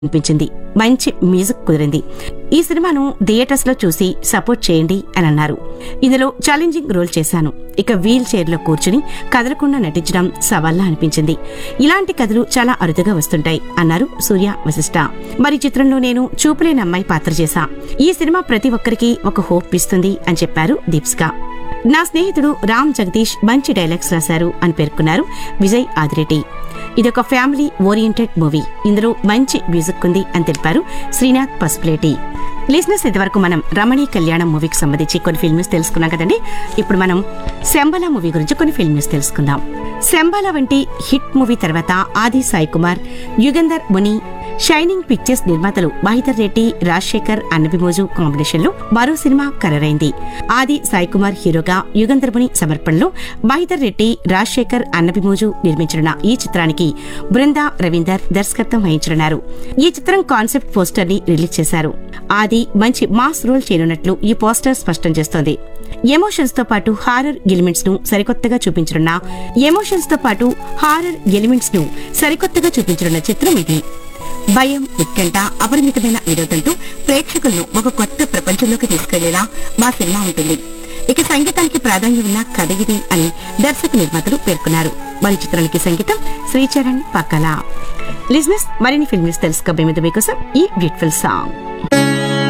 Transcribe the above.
అనిపించింది మంచి మ్యూజిక్ కుదిరింది ఈ సినిమాను థియేటర్స్ లో చూసి సపోర్ట్ చేయండి అని అన్నారు ఇందులో ఛాలెంజింగ్ రోల్ చేశాను ఇక వీల్ చైర్ లో కూర్చుని కదలకుండా నటించడం సవాల్లా అనిపించింది ఇలాంటి కథలు చాలా అరుదుగా వస్తుంటాయి అన్నారు సూర్య వశిష్ట మరి చిత్రంలో నేను చూపులేని అమ్మాయి పాత్ర చేశా ఈ సినిమా ప్రతి ఒక్కరికి ఒక హోప్ ఇస్తుంది అని చెప్పారు దీప్స్కా నా స్నేహితుడు రామ్ జగదీష్ మంచి డైలాగ్స్ రాశారు అని పేర్కొన్నారు విజయ్ ఆదిరెడ్డి ఇదొక ఫ్యామిలీ ఓరియంటెడ్ మూవీ ఇందులో మంచి మ్యూజిక్ ఉంది అని తెలిపారు శ్రీనాథ్ పస్ప్లేటి లిజినెస్ ఇంతవరకు మనం రమణీ కళ్యాణం మూవీకి సంబంధించి కొన్ని ఫిల్మ్స్ తెలుసుకున్నాం కదండి ఇప్పుడు మనం శంబల మూవీ గురించి కొన్ని ఫిల్మ్స్ తెలుసుకుందాం శంబల వంటి హిట్ మూవీ తర్వాత ఆది సాయి కుమార్ యుగంధర్ ముని షైనింగ్ పిక్చర్స్ నిర్మాతలు మహిదర్ రెడ్డి రాజశేఖర్ అన్నబిమోజు కాంబినేషన్ లో మరో సినిమా ఖరారైంది ఆది సాయి కుమార్ హీరోగా యుగంధర్ ముని సమర్పణలో మహిదర్ రెడ్డి రాజశేఖర్ అన్నబిమోజు నిర్మించనున్న ఈ చిత్రానికి బృందా రవీందర్ దర్శకత్వం వహించనున్నారు ఈ చిత్రం కాన్సెప్ట్ పోస్టర్ ని రిలీజ్ చేశారు ఆది మంచి మాస్ రోల్ చేయనున్నట్లు ఈ పోస్టర్ స్పష్టం చేస్తోంది ఎమోషన్స్ తో పాటు హారర్ ఎలిమెంట్స్ ను సరికొత్తగా చూపించనున్న ఎమోషన్స్ తో పాటు హారర్ ఎలిమెంట్స్ ను సరికొత్తగా చూపించనున్న చిత్రం ఇది భయం ఉత్కంఠ అపరిమితమైన విరోధంతో ప్రేక్షకులను ఒక కొత్త ప్రపంచంలోకి తీసుకెళ్లేలా మా సినిమా ఉంటుంది ఇక సంగీతానికి ప్రాధాన్యం ఉన్న కథ ఇది అని దర్శక నిర్మాతలు పేర్కొన్నారు మరి చిత్రానికి సంగీతం శ్రీచరణ్ పక్కల లిజినెస్ మరిన్ని ఫిల్మ్స్ తెలుసుకోబోయే మీకోసం ఈ బ్యూటిఫుల్ సాంగ్